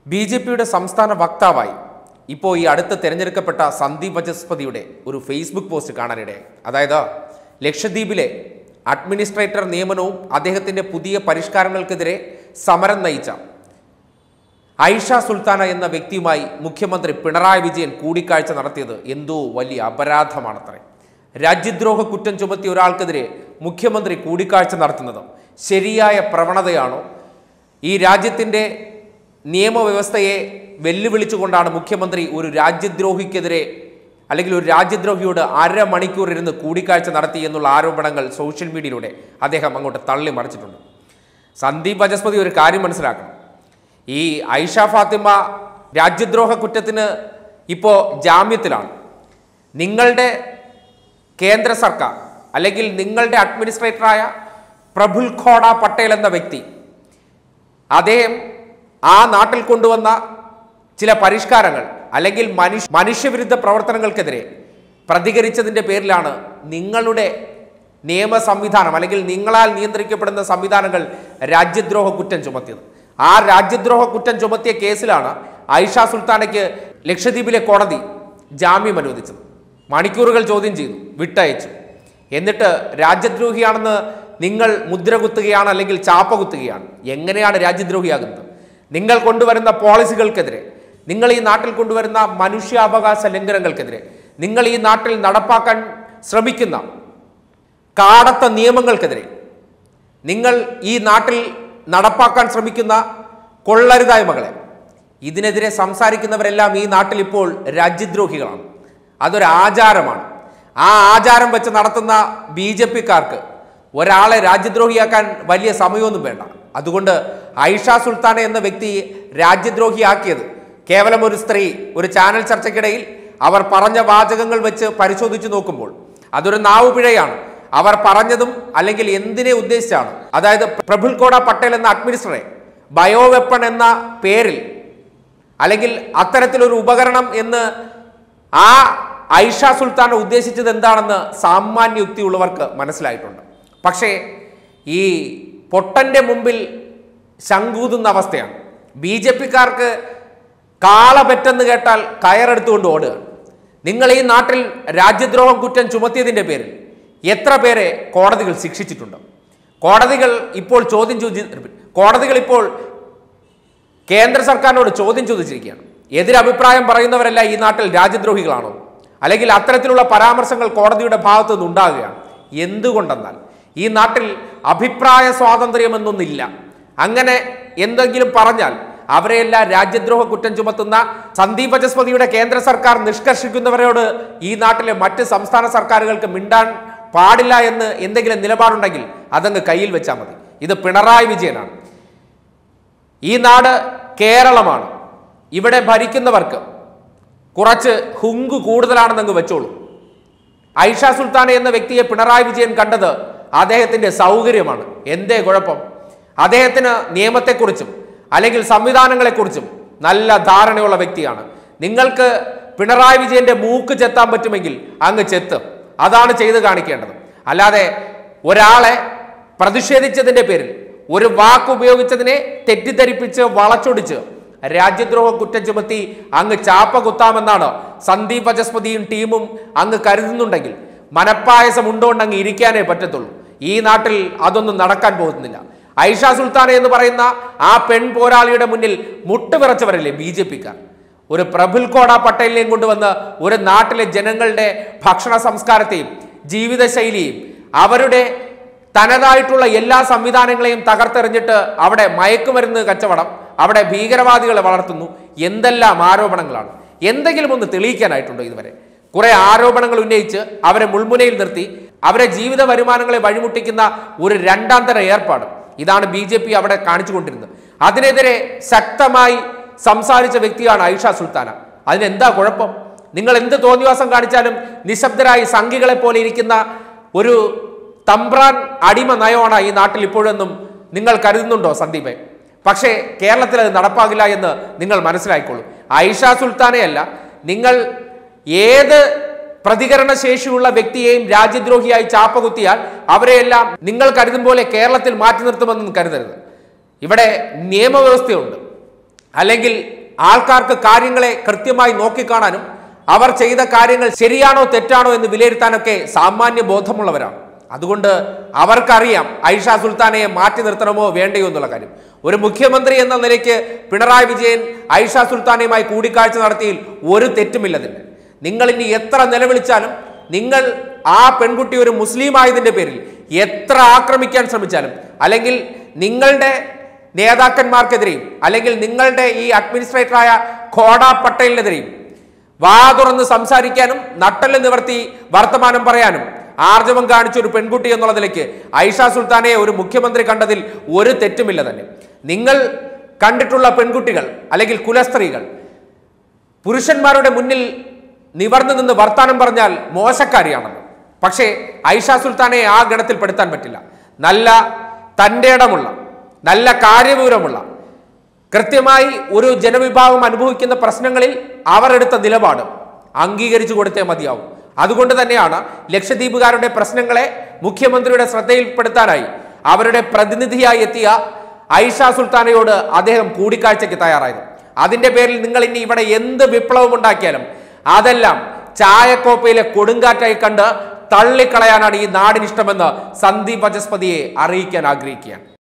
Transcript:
B J പിയുടെ സംസ്ഥാന വക്താവായി ഇപ്പോൾ ഈ അടുത്ത് തിരഞ്ഞെടുക്കപ്പെട്ട സന്ദീപ് വചസ്പതിയുടെ ഒരു ഫേസ്ബുക്ക് പോസ്റ്റ് കാണാനിടയായി അതായത് ലക്ഷദ്വീപിലെ അഡ്മിനിസ്ട്രേറ്റർ നിയമനവും അദ്ദേഹത്തിൻ്റെ പുതിയ പരിഷ്കാരങ്ങൾക്കെതിരെ സമരം നയിച്ച ഐഷ സുൽത്താന എന്ന വ്യക്തിയുമായി മുഖ്യമന്ത്രി പിണറായി വിജയൻ കൂടിക്കാഴ്ച നടത്തിയത് എന്തോ വലിയ അപരാധമാണത്രേ രാജ്യദ്രോഹ കുറ്റം ചുമത്തിയ ഒരാൾക്കെതിരെ മുഖ്യമന്ത്രി കൂടിക്കാഴ്ച നടത്തുന്നത് ശരിയായ പ്രവണതയാണോ ഈ രാജ്യത്തിൻ്റെ നിയമവ്യവസ്ഥയെ വെല്ലുവിളിച്ചുകൊണ്ടാണ് മുഖ്യമന്ത്രി ഒരു രാജ്യദ്രോഹിക്കെതിരെ അല്ലെങ്കിൽ ഒരു രാജ്യദ്രോഹിയോട് അരമണിക്കൂർ ഇരുന്ന് കൂടിക്കാഴ്ച നടത്തി എന്നുള്ള ആരോപണങ്ങൾ സോഷ്യൽ മീഡിയയിലൂടെ അദ്ദേഹം അങ്ങോട്ട് തള്ളി മറിച്ചിട്ടുണ്ട് സന്ദീപ് വചസ്പതി ഒരു കാര്യം മനസ്സിലാക്കണം ഈ ഐഷ ഫാത്തിമ രാജ്യദ്രോഹ കുറ്റത്തിന് ഇപ്പോൾ ജാമ്യത്തിലാണ് നിങ്ങളുടെ കേന്ദ്ര സർക്കാർ അല്ലെങ്കിൽ നിങ്ങളുടെ അഡ്മിനിസ്ട്രേറ്ററായ പ്രഫുൽ ഖോഡ പട്ടേൽ എന്ന വ്യക്തി അദ്ദേഹം ആ നാട്ടിൽ കൊണ്ടുവന്ന ചില പരിഷ്കാരങ്ങൾ അല്ലെങ്കിൽ മനുഷ്യ മനുഷ്യവിരുദ്ധ പ്രവർത്തനങ്ങൾക്കെതിരെ പ്രതികരിച്ചതിൻ്റെ പേരിലാണ് നിങ്ങളുടെ നിയമ സംവിധാനം അല്ലെങ്കിൽ നിങ്ങളാൽ നിയന്ത്രിക്കപ്പെടുന്ന സംവിധാനങ്ങൾ രാജ്യദ്രോഹ കുറ്റം ചുമത്തിയത് ആ രാജ്യദ്രോഹ കുറ്റം ചുമത്തിയ കേസിലാണ് ഐഷ സുൽത്താനയ്ക്ക് ലക്ഷദ്വീപിലെ കോടതി ജാമ്യം അനുവദിച്ചത് മണിക്കൂറുകൾ ചോദ്യം ചെയ്തു വിട്ടയച്ചു എന്നിട്ട് രാജ്യദ്രോഹിയാണെന്ന് നിങ്ങൾ മുദ്ര കുത്തുകയാണ് അല്ലെങ്കിൽ ചാപ്പ കുത്തുകയാണ് എങ്ങനെയാണ് രാജ്യദ്രോഹിയാകുന്നത് നിങ്ങൾ കൊണ്ടുവരുന്ന പോളിസികൾക്കെതിരെ നിങ്ങൾ ഈ നാട്ടിൽ കൊണ്ടുവരുന്ന മനുഷ്യാവകാശ ലംഘനങ്ങൾക്കെതിരെ നിങ്ങൾ ഈ നാട്ടിൽ നടപ്പാക്കാൻ ശ്രമിക്കുന്ന കാടത്ത നിയമങ്ങൾക്കെതിരെ നിങ്ങൾ ഈ നാട്ടിൽ നടപ്പാക്കാൻ ശ്രമിക്കുന്ന കൊള്ളരുതായ്മകളെ ഇതിനെതിരെ സംസാരിക്കുന്നവരെല്ലാം ഈ നാട്ടിൽ ഇപ്പോൾ രാജ്യദ്രോഹികളാണ് അതൊരു ആചാരമാണ് ആ ആചാരം വെച്ച് നടത്തുന്ന ബി ജെ പിക്കാർക്ക് ഒരാളെ രാജ്യദ്രോഹിയാക്കാൻ വലിയ സമയമൊന്നും വേണ്ട അതുകൊണ്ട് ഐഷ സുൽത്താന എന്ന വ്യക്തി രാജ്യദ്രോഹിയാക്കിയത് കേവലം ഒരു സ്ത്രീ ഒരു ചാനൽ ചർച്ചയ്ക്കിടയിൽ അവർ പറഞ്ഞ വാചകങ്ങൾ വെച്ച് പരിശോധിച്ചു നോക്കുമ്പോൾ അതൊരു നാവുപിഴയാണ് അവർ പറഞ്ഞതും അല്ലെങ്കിൽ എന്തിനെ ഉദ്ദേശിച്ചാണ് അതായത് പ്രഫുൽ കോട പട്ടേൽ എന്ന അഡ്മിനിസ്ട്രറെ ബയോവെപ്പൺ എന്ന പേരിൽ അല്ലെങ്കിൽ അത്തരത്തിലൊരു ഉപകരണം എന്ന് ആ ഐഷ സുൽത്താൻ ഉദ്ദേശിച്ചത് എന്താണെന്ന് സാമാന്യ യുക്തിയുള്ളവർക്ക് മനസ്സിലായിട്ടുണ്ട് പക്ഷേ ഈ പൊട്ടന്റെ മുമ്പിൽ ശങ്കൂതുന്ന അവസ്ഥയാണ് ബി ജെ പിക്കാർക്ക് കാള പെറ്റെന്ന് കേട്ടാൽ കയറെടുത്തുകൊണ്ട് ഓടുകയാണ് നിങ്ങൾ ഈ നാട്ടിൽ രാജ്യദ്രോഹം കുറ്റം ചുമത്തിയതിൻ്റെ പേരിൽ എത്ര പേരെ കോടതികൾ ശിക്ഷിച്ചിട്ടുണ്ട് കോടതികൾ ഇപ്പോൾ ചോദ്യം ചോദി കോടതികൾ ഇപ്പോൾ കേന്ദ്ര സർക്കാരിനോട് ചോദ്യം ചോദിച്ചിരിക്കുകയാണ് എതിരഭിപ്രായം പറയുന്നവരെല്ലാം ഈ നാട്ടിൽ രാജ്യദ്രോഹികളാണോ അല്ലെങ്കിൽ അത്തരത്തിലുള്ള പരാമർശങ്ങൾ കോടതിയുടെ ഭാഗത്തു നിന്ന് ഉണ്ടാകുകയാണ് എന്തുകൊണ്ടെന്നാൽ ഈ നാട്ടിൽ അഭിപ്രായ സ്വാതന്ത്ര്യമെന്നൊന്നില്ല അങ്ങനെ എന്തെങ്കിലും പറഞ്ഞാൽ അവരെയെല്ലാം രാജ്യദ്രോഹ കുറ്റം ചുമത്തുന്ന സന്ദീപ് വചസ്പതിയുടെ കേന്ദ്ര സർക്കാർ നിഷ്കർഷിക്കുന്നവരോട് ഈ നാട്ടിലെ മറ്റ് സംസ്ഥാന സർക്കാരുകൾക്ക് മിണ്ടാൻ പാടില്ല എന്ന് എന്തെങ്കിലും നിലപാടുണ്ടെങ്കിൽ അതങ്ങ് കയ്യിൽ വെച്ചാൽ മതി ഇത് പിണറായി വിജയനാണ് ഈ നാട് കേരളമാണ് ഇവിടെ ഭരിക്കുന്നവർക്ക് കുറച്ച് ഹുങ്ക് കൂടുതലാണെന്നങ്ങ് വെച്ചോളൂ ഐഷ സുൽത്താന എന്ന വ്യക്തിയെ പിണറായി വിജയൻ കണ്ടത് അദ്ദേഹത്തിന്റെ സൗകര്യമാണ് എന്തേ കുഴപ്പം അദ്ദേഹത്തിന് നിയമത്തെക്കുറിച്ചും അല്ലെങ്കിൽ സംവിധാനങ്ങളെക്കുറിച്ചും നല്ല ധാരണയുള്ള വ്യക്തിയാണ് നിങ്ങൾക്ക് പിണറായി വിജയന്റെ മൂക്ക് ചെത്താൻ പറ്റുമെങ്കിൽ അങ്ങ് ചെത്തും അതാണ് ചെയ്ത് കാണിക്കേണ്ടത് അല്ലാതെ ഒരാളെ പ്രതിഷേധിച്ചതിന്റെ പേരിൽ ഒരു വാക്ക് ഉപയോഗിച്ചതിനെ തെറ്റിദ്ധരിപ്പിച്ച് വളച്ചൊടിച്ച് രാജ്യദ്രോഹ കുറ്റം ചുമത്തി അങ്ങ് ചാപ്പ കുത്താമെന്നാണ് സന്ദീപ് വചസ്പതിയും ടീമും അങ്ങ് കരുതുന്നുണ്ടെങ്കിൽ മനപ്പായസം ഉണ്ടോണ്ട് അങ്ങ് ഇരിക്കാനേ പറ്റത്തുള്ളൂ ഈ നാട്ടിൽ അതൊന്നും നടക്കാൻ പോകുന്നില്ല ഐഷ സുൽത്താന എന്ന് പറയുന്ന ആ പെൺ പോരാളിയുടെ മുന്നിൽ മുട്ടുവിറച്ചവരല്ലേ ബി ജെ പിക്കാർ ഒരു പ്രഫുൽ കോട പട്ടേലിനെയും കൊണ്ടുവന്ന് ഒരു നാട്ടിലെ ജനങ്ങളുടെ ഭക്ഷണ സംസ്കാരത്തെയും ജീവിതശൈലിയും അവരുടെ തനതായിട്ടുള്ള എല്ലാ സംവിധാനങ്ങളെയും തകർത്തെറിഞ്ഞിട്ട് അവിടെ മയക്കുമരുന്ന് കച്ചവടം അവിടെ ഭീകരവാദികളെ വളർത്തുന്നു എന്തെല്ലാം ആരോപണങ്ങളാണ് എന്തെങ്കിലും ഒന്ന് തെളിയിക്കാനായിട്ടുണ്ടോ ഇതുവരെ കുറെ ആരോപണങ്ങൾ ഉന്നയിച്ച് അവരെ മുൾമുനയിൽ നിർത്തി അവരെ ജീവിത വരുമാനങ്ങളെ വഴിമുട്ടിക്കുന്ന ഒരു രണ്ടാം തര ഏർപ്പാട് ഇതാണ് ബി ജെ പി അവിടെ കാണിച്ചുകൊണ്ടിരുന്നത് അതിനെതിരെ ശക്തമായി സംസാരിച്ച വ്യക്തിയാണ് ഐഷ സുൽത്താന അതിനെന്താ കുഴപ്പം നിങ്ങൾ എന്ത് തോന്നിവാസം കാണിച്ചാലും നിശബ്ദരായി സംഘികളെ പോലെ ഇരിക്കുന്ന ഒരു തമ്പ്രാൻ അടിമ നയമാണ് ഈ നാട്ടിൽ ഇപ്പോഴൊന്നും നിങ്ങൾ കരുതുന്നുണ്ടോ സന്ദീപെ പക്ഷേ കേരളത്തിൽ അത് നടപ്പാകില്ല എന്ന് നിങ്ങൾ മനസ്സിലാക്കിക്കോളൂ ഐഷ സുൽത്താനയല്ല നിങ്ങൾ ഏത് പ്രതികരണ ശേഷിയുള്ള വ്യക്തിയെയും രാജ്യദ്രോഹിയായി ചാപ്പകുത്തിയാൽ അവരെയെല്ലാം നിങ്ങൾ കരുതും പോലെ കേരളത്തിൽ മാറ്റി നിർത്തുമെന്നും കരുതരുത് ഇവിടെ നിയമവ്യവസ്ഥയുണ്ട് അല്ലെങ്കിൽ ആൾക്കാർക്ക് കാര്യങ്ങളെ കൃത്യമായി നോക്കിക്കാണാനും അവർ ചെയ്ത കാര്യങ്ങൾ ശരിയാണോ തെറ്റാണോ എന്ന് വിലയിരുത്താനൊക്കെ സാമാന്യ ബോധമുള്ളവരാണ് അതുകൊണ്ട് അവർക്കറിയാം ഐഷ സുൽത്താനയെ മാറ്റി നിർത്തണമോ വേണ്ടയോ എന്നുള്ള കാര്യം ഒരു മുഖ്യമന്ത്രി എന്ന നിലയ്ക്ക് പിണറായി വിജയൻ ഐഷ സുൽത്താനയുമായി കൂടിക്കാഴ്ച നടത്തിയിൽ ഒരു തെറ്റുമില്ലതിന് നിങ്ങൾ ഇനി എത്ര നിലവിളിച്ചാലും നിങ്ങൾ ആ പെൺകുട്ടി ഒരു മുസ്ലിം ആയതിന്റെ പേരിൽ എത്ര ആക്രമിക്കാൻ ശ്രമിച്ചാലും അല്ലെങ്കിൽ നിങ്ങളുടെ നേതാക്കന്മാർക്കെതിരെയും അല്ലെങ്കിൽ നിങ്ങളുടെ ഈ അഡ്മിനിസ്ട്രേറ്ററായ ഖോഡ പട്ടേലിനെതിരെയും വാ തുറന്ന് സംസാരിക്കാനും നട്ടല് നിവർത്തി വർത്തമാനം പറയാനും ആർജവം കാണിച്ച ഒരു പെൺകുട്ടി എന്നുള്ള നിലയ്ക്ക് ഐഷ സുൽത്താനെ ഒരു മുഖ്യമന്ത്രി കണ്ടതിൽ ഒരു തെറ്റുമില്ല തന്നെ നിങ്ങൾ കണ്ടിട്ടുള്ള പെൺകുട്ടികൾ അല്ലെങ്കിൽ കുലസ്ത്രീകൾ പുരുഷന്മാരുടെ മുന്നിൽ നിവർന്നു നിന്ന് വർത്താനം പറഞ്ഞാൽ മോശക്കാരിയാണല്ലോ പക്ഷേ ഐഷ സുൽത്താനെ ആ ഗണത്തിൽ പെടുത്താൻ പറ്റില്ല നല്ല തൻ്റെ ഇടമുള്ള നല്ല കാര്യവിവരമുള്ള കൃത്യമായി ഒരു ജനവിഭാഗം അനുഭവിക്കുന്ന പ്രശ്നങ്ങളിൽ അവർ എടുത്ത നിലപാട് അംഗീകരിച്ചു കൊടുത്തേ മതിയാവും അതുകൊണ്ട് തന്നെയാണ് ലക്ഷദ്വീപുകാരുടെ പ്രശ്നങ്ങളെ മുഖ്യമന്ത്രിയുടെ ശ്രദ്ധയിൽപ്പെടുത്താനായി അവരുടെ പ്രതിനിധിയായി എത്തിയ ഐഷ സുൽത്താനയോട് അദ്ദേഹം കൂടിക്കാഴ്ചയ്ക്ക് തയ്യാറായത് അതിന്റെ പേരിൽ നിങ്ങൾ ഇനി ഇവിടെ എന്ത് വിപ്ലവം ഉണ്ടാക്കിയാലും അതെല്ലാം ചായക്കോപ്പയിലെ കൊടുങ്കാറ്റായി കണ്ട് തള്ളിക്കളയാനാണ് ഈ നാടിനിഷ്ടമെന്ന് സന്ദീപ് വചസ്പതിയെ അറിയിക്കാൻ ആഗ്രഹിക്കുകയാണ്